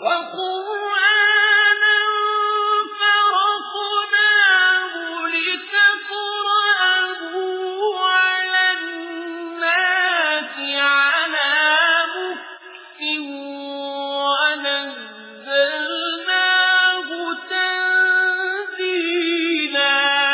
وقرآنا فرقناه لتقرأه على الناس على مكث ونزلناه تنزيلا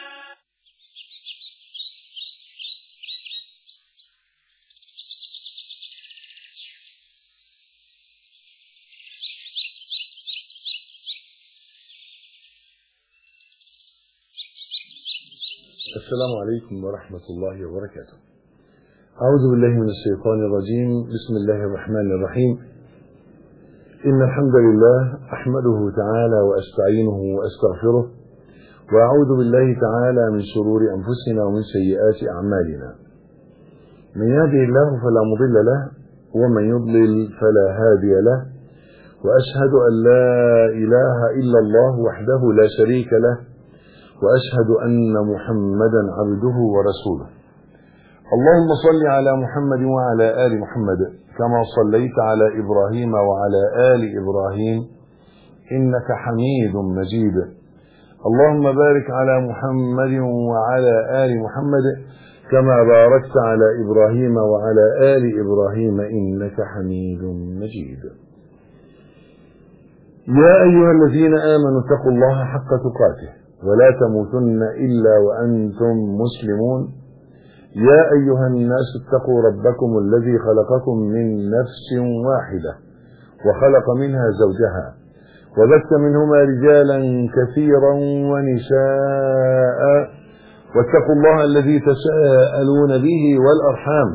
السلام عليكم ورحمة الله وبركاته أعوذ بالله من الشيطان الرجيم بسم الله الرحمن الرحيم إن الحمد لله أحمده تعالى وأستعينه وأستغفره وأعوذ بالله تعالى من شرور أنفسنا ومن سيئات أعمالنا من يهده الله فلا مضل له ومن يضلل فلا هادي له وأشهد أن لا إله إلا الله وحده لا شريك له واشهد ان محمدا عبده ورسوله اللهم صل على محمد وعلى ال محمد كما صليت على ابراهيم وعلى ال ابراهيم انك حميد مجيد اللهم بارك على محمد وعلى ال محمد كما باركت على ابراهيم وعلى ال ابراهيم انك حميد مجيد يا ايها الذين امنوا اتقوا الله حق تقاته ولا تموتن إلا وأنتم مسلمون يا أيها الناس اتقوا ربكم الذي خلقكم من نفس واحدة وخلق منها زوجها وبث منهما رجالا كثيرا ونساء واتقوا الله الذي تساءلون به والأرحام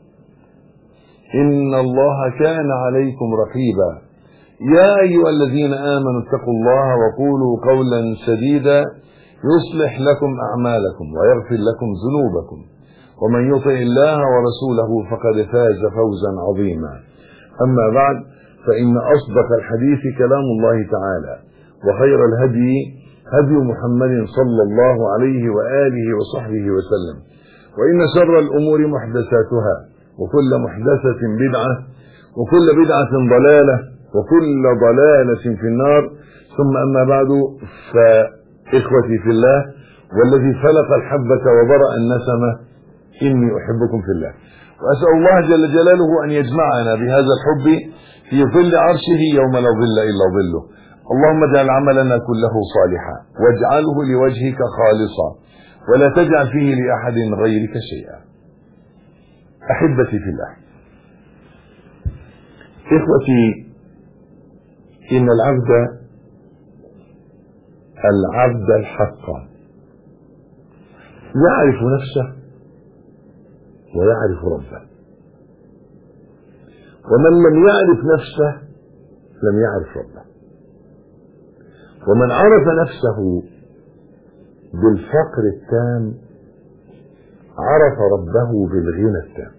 إن الله كان عليكم رقيبا يا أيها الذين آمنوا اتقوا الله وقولوا قولا سديدا يصلح لكم أعمالكم ويغفر لكم ذنوبكم ومن يطع الله ورسوله فقد فاز فوزا عظيما أما بعد فإن أصدق الحديث كلام الله تعالى وخير الهدي هدي محمد صلى الله عليه وآله وصحبه وسلم وإن شر الأمور محدثاتها وكل محدثة بدعة وكل بدعة ضلالة وكل ضلالة في النار ثم أما بعد فإخوتي في الله والذي فلق الحبة وبرأ النسمة إني أحبكم في الله وأسأل الله جل جلاله أن يجمعنا بهذا الحب في ظل عرشه يوم لا ظل إلا ظله اللهم اجعل عملنا كله صالحا واجعله لوجهك خالصا ولا تجعل فيه لأحد غيرك شيئا أحبتي في الله إخوتي إن العبد العبد الحق يعرف نفسه ويعرف ربه ومن لم يعرف نفسه لم يعرف ربه ومن عرف نفسه بالفقر التام عرف ربه بالغنى التام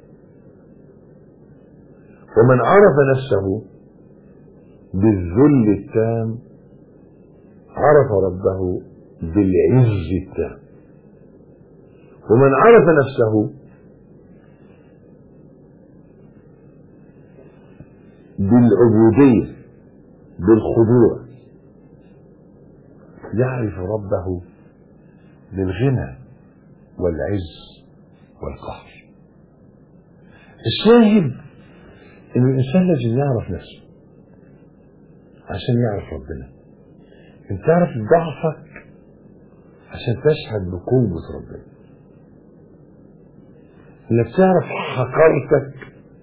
ومن عرف نفسه بالذل التام عرف ربه بالعز التام ومن عرف نفسه بالعبودية بالخضوع يعرف ربه بالغنى والعز والقهر الشاهد ان الانسان لازم يعرف نفسه عشان يعرف ربنا انت تعرف ضعفك عشان تشهد بقوة ربنا انك تعرف حقارتك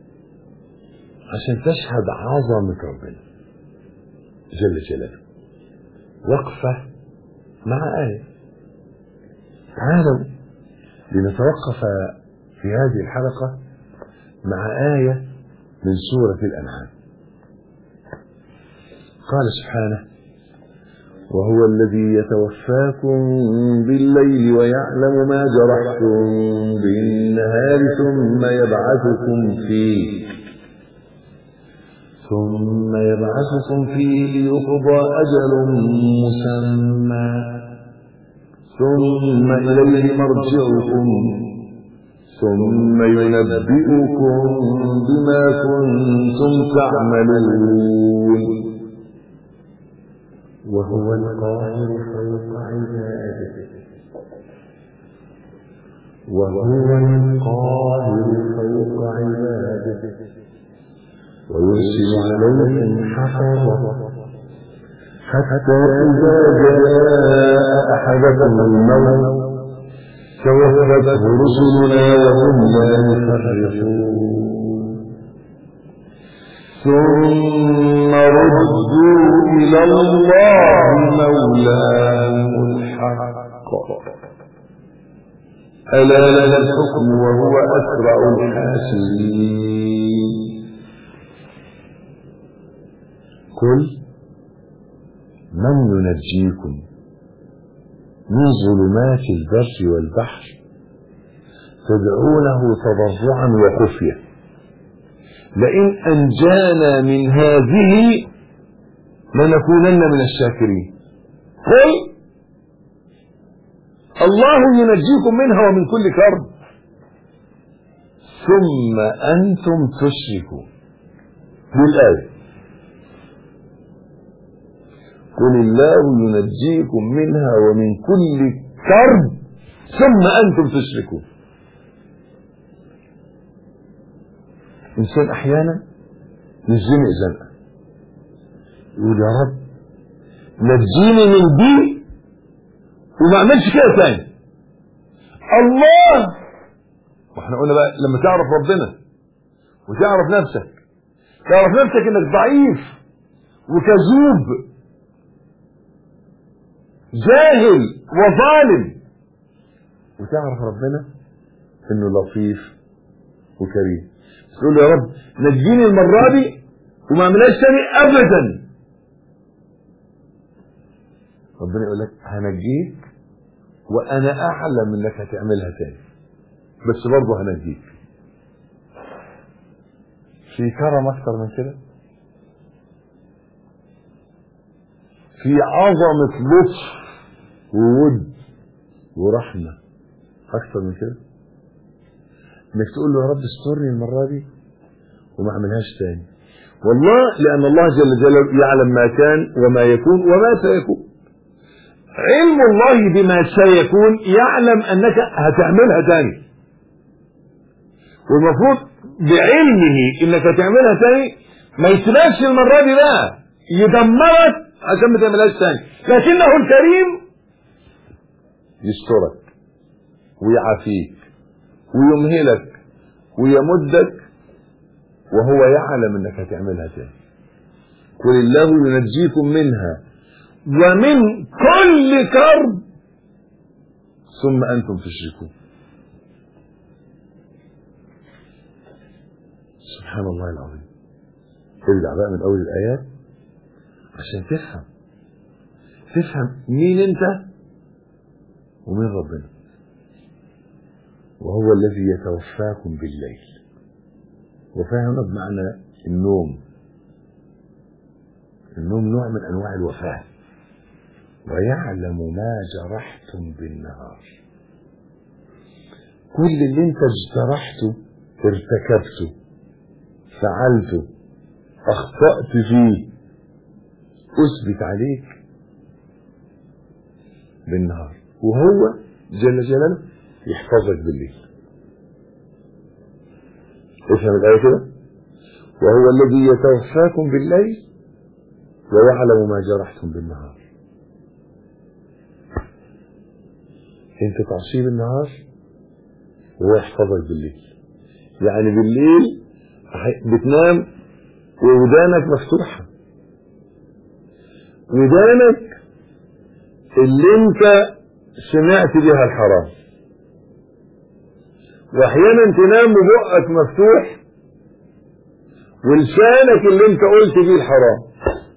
عشان تشهد عظمة ربنا جل جلاله وقفة مع آية تعالوا لنتوقف في هذه الحلقة مع آية من سورة الأنعام قال سبحانه وهو الذي يتوفاكم بالليل ويعلم ما جرحتم بالنهار ثم يبعثكم فيه ثم يبعثكم فيه ليقضى أجل مسمى ثم إليه مرجعكم ثم ينبئكم بما كنتم تعملون وهو القاهر فوق عباده وهو القاهر فوق عباده ويرسل عليكم حفظه حتى إذا جاء أحدكم الموت توفته رسلنا وهم لا يفرقون ثم ردوا إلى الله مولاهم الحق ألا له الحكم وهو أسرع الحاسبين قل من ينجيكم من ظلمات البر والبحر تدعونه تضرعا وخفيه لئن أنجانا من هذه لنكونن من الشاكرين قل الله ينجيكم منها ومن كل كرب ثم أنتم تشركون دي الآية قل الله ينجيكم منها ومن كل كرب ثم أنتم تشركون إنسان أحيانا يزنق زنقة يقول يا رب نجيني من دي وما اعملش كده تاني الله واحنا قلنا بقى لما تعرف ربنا وتعرف نفسك تعرف نفسك انك ضعيف وكذوب جاهل وظالم وتعرف ربنا انه لطيف وكريم تقول له يا رب نجيني المرة دي وما اعملهاش تاني ابدا ربنا يقول لك هنجيك وانا اعلم انك هتعملها تاني بس برضه هنجيك في كرم اكتر من كده في عظمة لطف وود ورحمة اكتر من كده انك تقول له يا رب استرني المرة دي وما اعملهاش تاني والله لان الله جل جلاله يعلم ما كان وما يكون وما سيكون علم الله بما سيكون يعلم انك هتعملها تاني والمفروض بعلمه انك هتعملها تاني ما يسيبكش المرة دي بقى يدمرك عشان ما تعملهاش تاني لكنه الكريم يسترك ويعافيك ويمهلك ويمدك وهو يعلم انك هتعملها تاني قل الله ينجيكم منها ومن كل كرب ثم انتم تشركون سبحان الله العظيم ارجع بقى من اول الايات عشان تفهم تفهم مين انت ومين ربنا وهو الذي يتوفاكم بالليل وفاهم بمعنى النوم النوم نوع من انواع الوفاه ويعلم ما جرحتم بالنهار كل اللي انت اجترحته ارتكبته فعلته اخطأت فيه اثبت عليك بالنهار وهو جل جلاله يحفظك بالليل افهم الآية كده وهو الذي يتوفاكم بالليل ويعلم ما جرحتم بالنهار انت تعصيه بالنهار وهو يحفظك بالليل يعني بالليل بتنام وودانك مفتوحة ودانك اللي انت سمعت بها الحرام واحيانا تنام وبقك مفتوح ولسانك اللي انت قلت بيه الحرام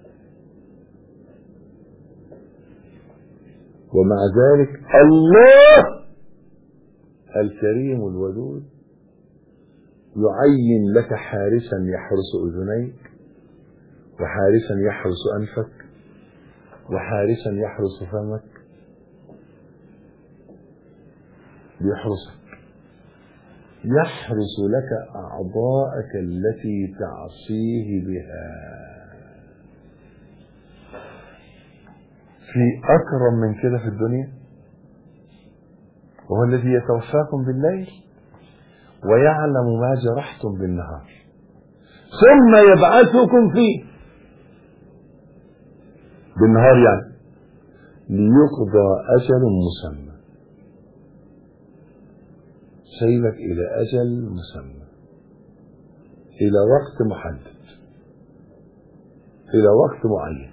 ومع ذلك الله الكريم الودود يعين لك حارسا يحرس اذنيك وحارسا يحرس انفك وحارسا يحرس فمك يحرسك يحرس لك أعضاءك التي تعصيه بها في أكرم من كده في الدنيا وهو الذي يتوفاكم بالليل ويعلم ما جرحتم بالنهار ثم يبعثكم فيه بالنهار يعني ليقضى أجل مسمى سيبك إلى أجل مسمى إلى وقت محدد إلى وقت معين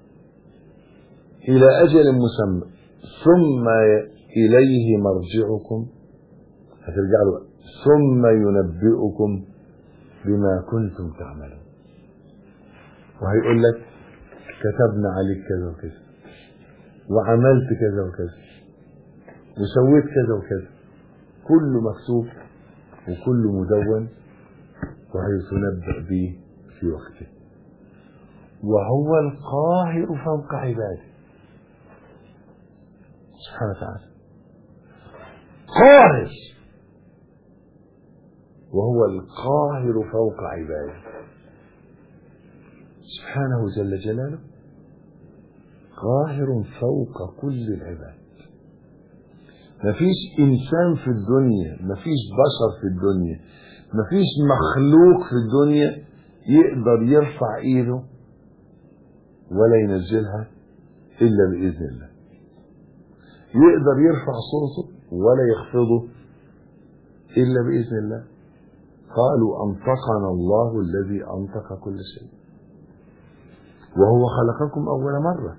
إلى أجل مسمى ثم إليه مرجعكم هترجع له ثم ينبئكم بما كنتم تعملون وهيقول لك كتبنا عليك كذا وكذا وعملت كذا وكذا وسويت كذا وكذا كله مكتوب وكله مدون وهيتنبأ به في وقته وهو القاهر فوق عباده سبحانه وتعالى قاهر وهو القاهر فوق عباده سبحانه جل جلاله قاهر فوق كل العباد مفيش انسان في الدنيا مفيش بشر في الدنيا مفيش مخلوق في الدنيا يقدر يرفع ايده ولا ينزلها الا باذن الله يقدر يرفع صوته ولا يخفضه الا باذن الله قالوا انطقنا الله الذي انطق كل شيء وهو خلقكم اول مره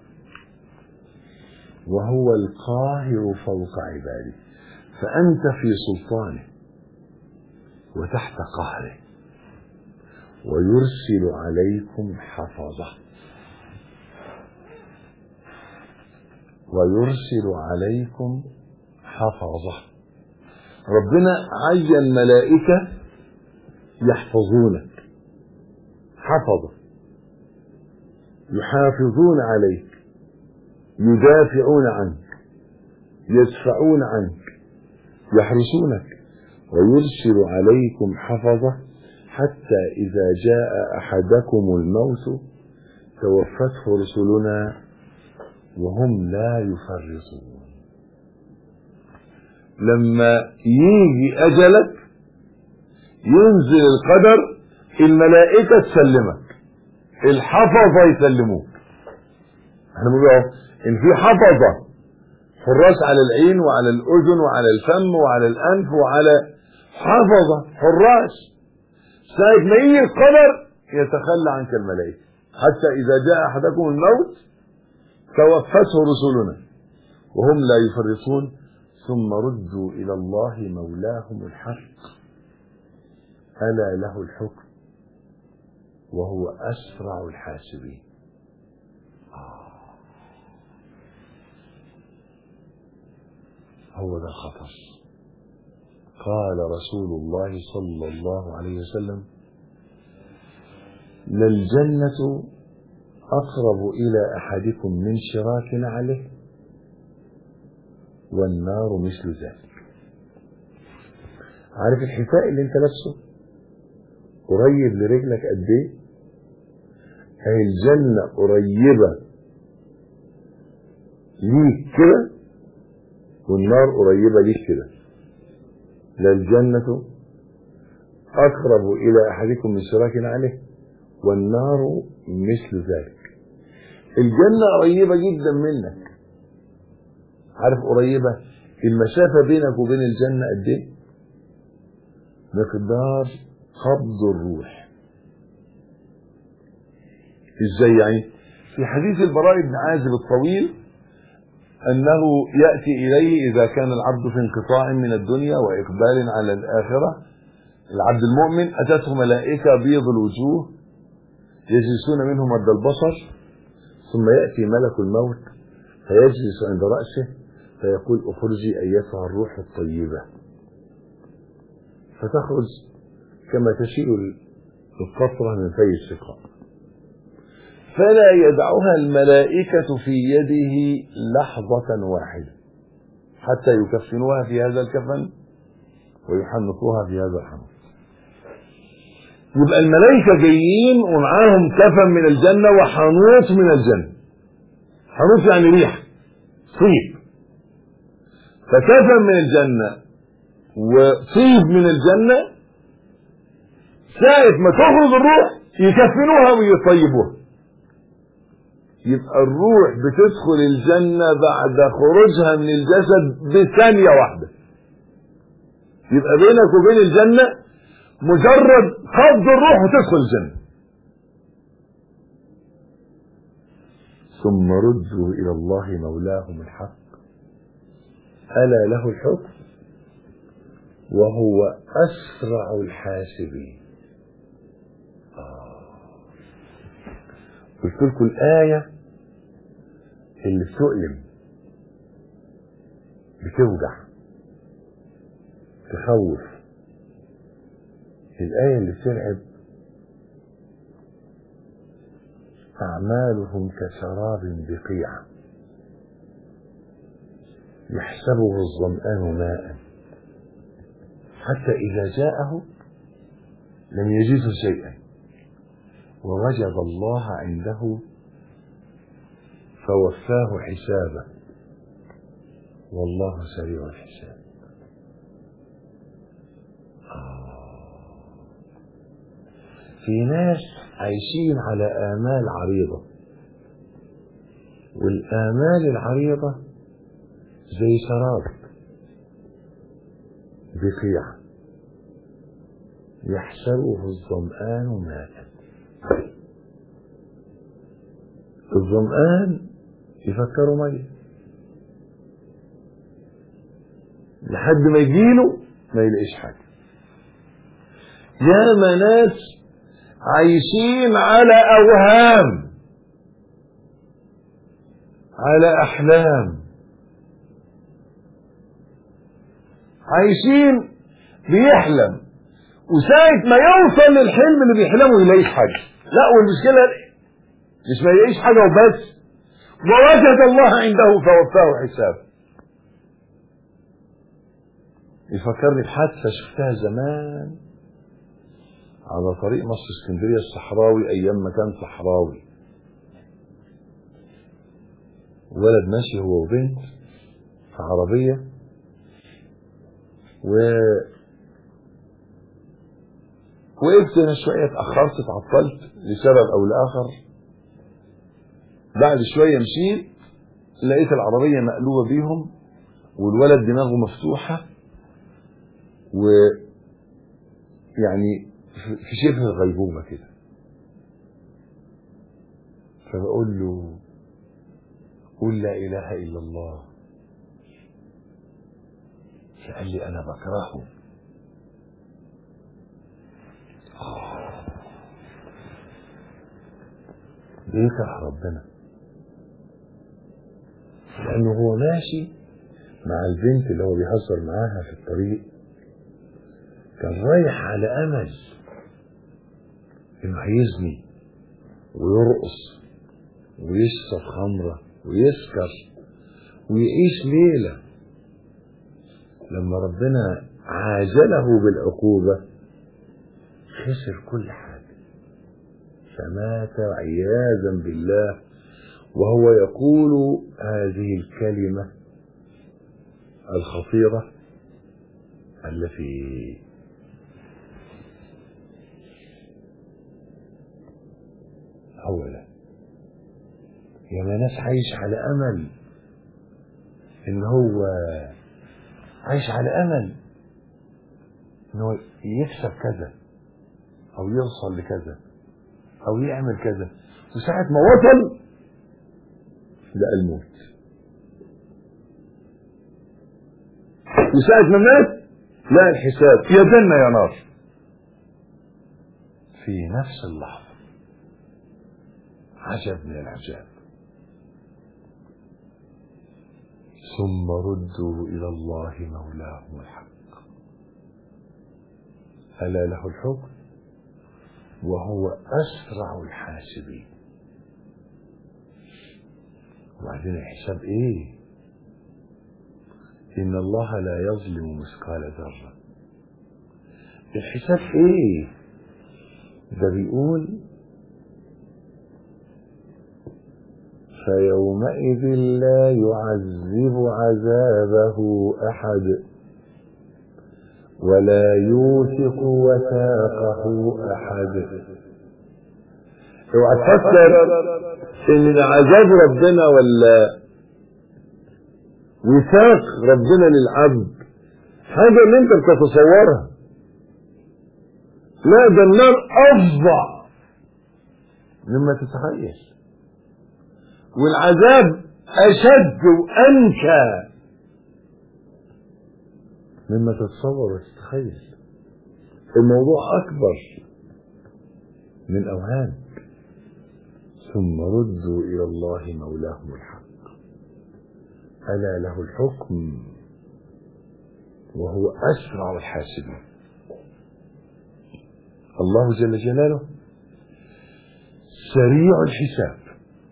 وهو القاهر فوق عباده فانت في سلطانه وتحت قهره ويرسل عليكم حفظه ويرسل عليكم حفظه ربنا عين ملائكة يحفظونك حفظه يحافظون عليك يدافعون عنك يدفعون عنك يحرسونك ويرسل عليكم حفظه حتى إذا جاء أحدكم الموت توفته رسلنا وهم لا يفرطون لما يجي أجلك ينزل القدر الملائكة تسلمك الحفظة يسلموك احنا بنقول اهو ان في حفظة حراس على العين وعلى الاذن وعلى الفم وعلى الانف وعلى حفظة حراس ساعة ما يجي القدر يتخلى عنك الملائكة حتى اذا جاء احدكم الموت توفته رسلنا وهم لا يفرطون ثم ردوا الى الله مولاهم الحق الا له الحكم وهو اسرع الحاسبين هو ده الخطر قال رسول الله صلى الله عليه وسلم للجنة أقرب إلى أحدكم من شراك نعله والنار مثل ذلك عارف الحذاء اللي انت لابسه قريب لرجلك قد ايه هي الجنة قريبة ليك كده والنار قريبة ليك كده للجنة أقرب إلى أحدكم من شراك عليه والنار مثل ذلك الجنة قريبة جدا منك عارف قريبة المسافة بينك وبين الجنة قد ايه مقدار قبض الروح ازاي يعني في حديث البراء بن عازب الطويل أنه يأتي إليه إذا كان العبد في انقطاع من الدنيا وإقبال على الآخرة العبد المؤمن أتته ملائكة بيض الوجوه يجلسون منهم مد البصر ثم يأتي ملك الموت فيجلس عند رأسه فيقول اخرجي أيتها الروح الطيبة فتخرج كما تشيء القطرة من في السقاء فلا يدعها الملائكة في يده لحظة واحدة حتى يكفنوها في هذا الكفن ويحنطوها في هذا الحنط يبقى الملائكة جايين ومعاهم كفن من الجنة وحنوط من الجنة حروف يعني ريح طيب فكفن من الجنة وطيب من الجنة ساعة ما تخرج الروح يكفنوها ويطيبوها يبقى الروح بتدخل الجنة بعد خروجها من الجسد بثانية واحدة يبقى بينك وبين الجنة مجرد قبض الروح وتدخل الجنة ثم ردوا إلى الله مولاهم الحق ألا له الحكم وهو أسرع الحاسبين آه. قلت لكم الآية اللي بتؤلم بتوجع تخوف الآية اللي بترعب أعمالهم كسراب بقيع يحسبه الظمآن ماء حتى إذا جاءه لم يجده شيئا ووجد الله عنده فوفاه حسابه والله سريع الحساب آه. في ناس عايشين على آمال عريضة والآمال العريضة زي سراب بقيع يحسبه الظمآن ماء الظمآن يفكروا مية لحد ما يجيله ما يلاقيش حاجة ياما ناس عايشين على أوهام على أحلام عايشين بيحلم وساعة ما يوصل للحلم اللي بيحلمه يلاقيش حاجة لا والمشكلة مش ما يلاقيش حاجة وبس ووجد الله عنده فوفاه حسابه يفكرني بحادثة شفتها زمان على طريق مصر اسكندرية الصحراوي أيام ما كان صحراوي ولد ماشي هو وبنت في عربية و وقفت انا شويه اتاخرت اتعطلت لسبب او لاخر بعد شويه مشيت لقيت العربيه مقلوبه بيهم والولد دماغه مفتوحه و يعني في شبه غيبوبه كده فبقول له قل لا اله الا الله فقال لي انا بكرهه بيكره ربنا لانه هو ماشي مع البنت اللي هو بيهزر معاها في الطريق كان رايح على امل انه هيزني ويرقص ويشرب خمره ويسكر ويعيش ليله لما ربنا عاجله بالعقوبة خسر كل حاجة فمات عياذا بالله وهو يقول هذه الكلمة الخطيرة التي أولا يا ناس عايش على أمل إن هو عايش على امل انه يكسب كذا او يوصل لكذا او يعمل كذا وساعة ما وصل لقى الموت وساعة ما مات لقى الحساب يا جنة يا نار في نفس اللحظة عجب من العجاب ثم ردوا إلى الله مولاهم الحق ألا له الحكم وهو أسرع الحاسبين وبعدين الحساب إيه إن الله لا يظلم مثقال ذرة الحساب إيه ده بيقول فيومئذ لا يعذب عذابه أحد ولا يوثق وثاقه أحد اوعى تفكر ان ده عذاب ربنا ولا وثاق ربنا للعبد حاجة اللي انت بتتصورها لا ده النار افظع مما تتخيل والعذاب اشد وانكى مما تتصور وتتخيل الموضوع اكبر من اوهام ثم ردوا الى الله مولاهم الحق الا له الحكم وهو اسرع الحاسبين الله جل جلاله سريع الحساب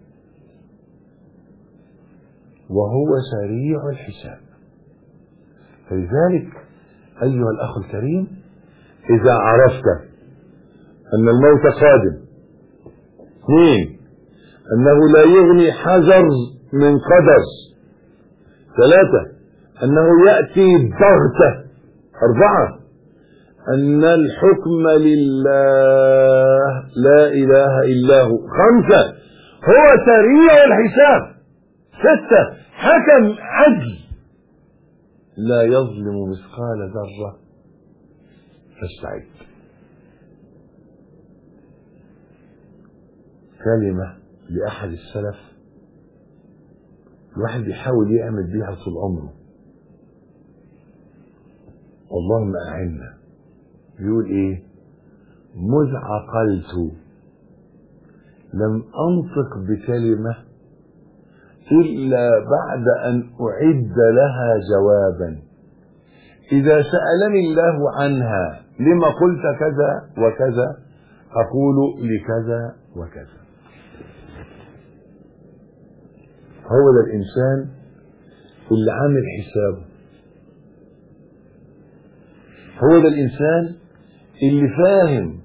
وهو سريع الحساب فلذلك ايها الاخ الكريم اذا عرفت ان الموت قادم اثنين انه لا يغني حذر من قدر ثلاثة انه يأتي بغتة اربعة ان الحكم لله لا اله الا هو خمسة هو سريع الحساب ستة حكم عدل لا يظلم مثقال ذرة فاستعد كلمة لأحد السلف الواحد بيحاول يعمل بيها طول عمره اللهم أعنا بيقول إيه مذ عقلت لم أنطق بكلمة إلا بعد أن أعد لها جوابا إذا سألني الله عنها لما قلت كذا وكذا أقول لكذا وكذا هو ده الإنسان اللي عامل حسابه هو ده الإنسان اللي فاهم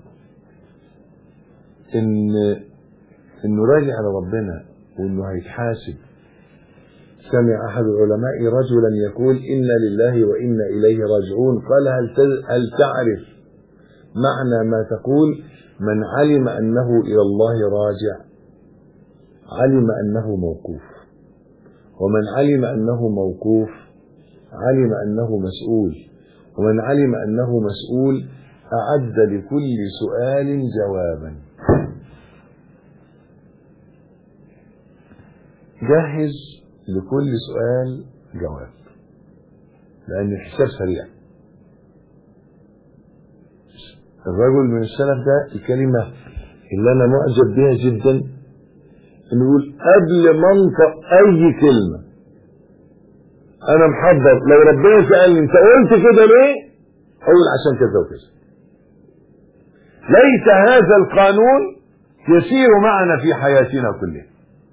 إن إنه راجع لربنا وإنه هيتحاسب سمع أحد العلماء رجلا يقول إنا لله وإنا إليه راجعون قال هل هل تعرف معنى ما تقول من علم أنه إلى الله راجع علم أنه موقوف ومن علم أنه موقوف علم أنه مسؤول ومن علم أنه مسؤول أعد لكل سؤال جوابا جهز لكل سؤال جواب لأن الحساب سريع الرجل من السلف ده الكلمة اللي أنا معجب بها جدا إنه يقول قبل ما أنطق أي كلمة أنا محضر لو ربنا سألني أنت قلت كده ليه؟ أقول عشان كذا وكذا ليس هذا القانون يسير معنا في حياتنا كلها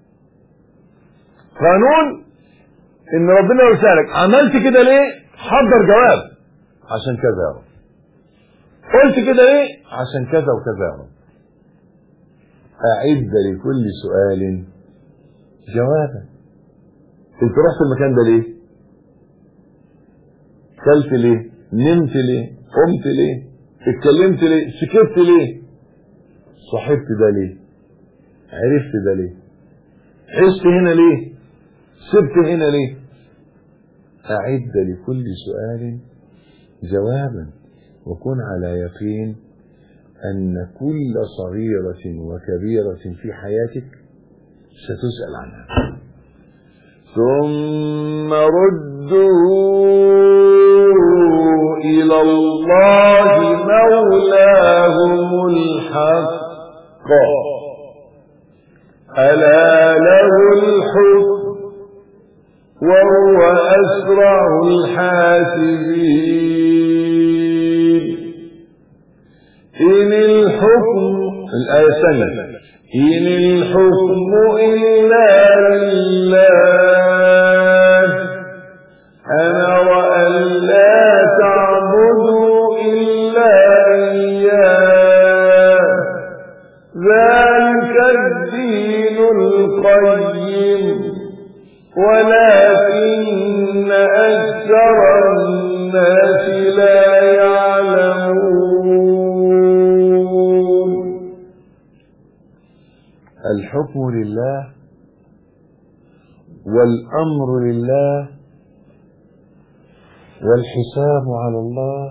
قانون ان ربنا يسألك عملت كده ليه حضر جواب عشان كذا يا رب قلت كده ليه عشان كذا وكذا يا رب اعد لكل سؤال جوابا انت رحت المكان ده ليه كلت ليه نمت ليه قمت ليه اتكلمت ليه سكت ليه صحبت ده ليه عرفت ده ليه عشت هنا ليه سبت هنا ليه أعد لكل سؤال جوابا وكن على يقين أن كل صغيرة وكبيرة في حياتك ستسأل عنها ثم ردوا إلى الله مولاهم الحق ألا له الحكم وهو أسرع الحاسبين إن الحكم الآية الثانية إن الحكم إلا لله أمر أن لا تعبدوا إلا إياه ذلك ذلك الدين القيم ولكن أكثر الناس لا يعلمون الحكم لله والأمر لله والحساب على الله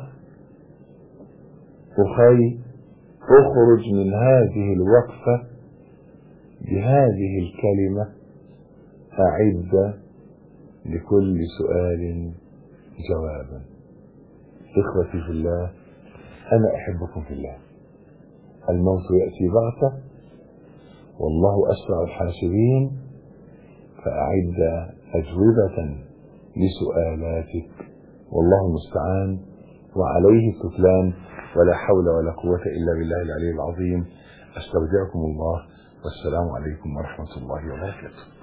أخي اخرج من هذه الوقفة بهذه الكلمة أعد لكل سؤال جوابا إخوتي في الله أنا أحبكم في الله الموت يأتي بغتة والله أسرع الحاسبين فأعد أجوبة لسؤالاتك والله المستعان وعليه الكفلان ولا حول ولا قوة إلا بالله العلي العظيم أستودعكم الله والسلام عليكم ورحمة الله وبركاته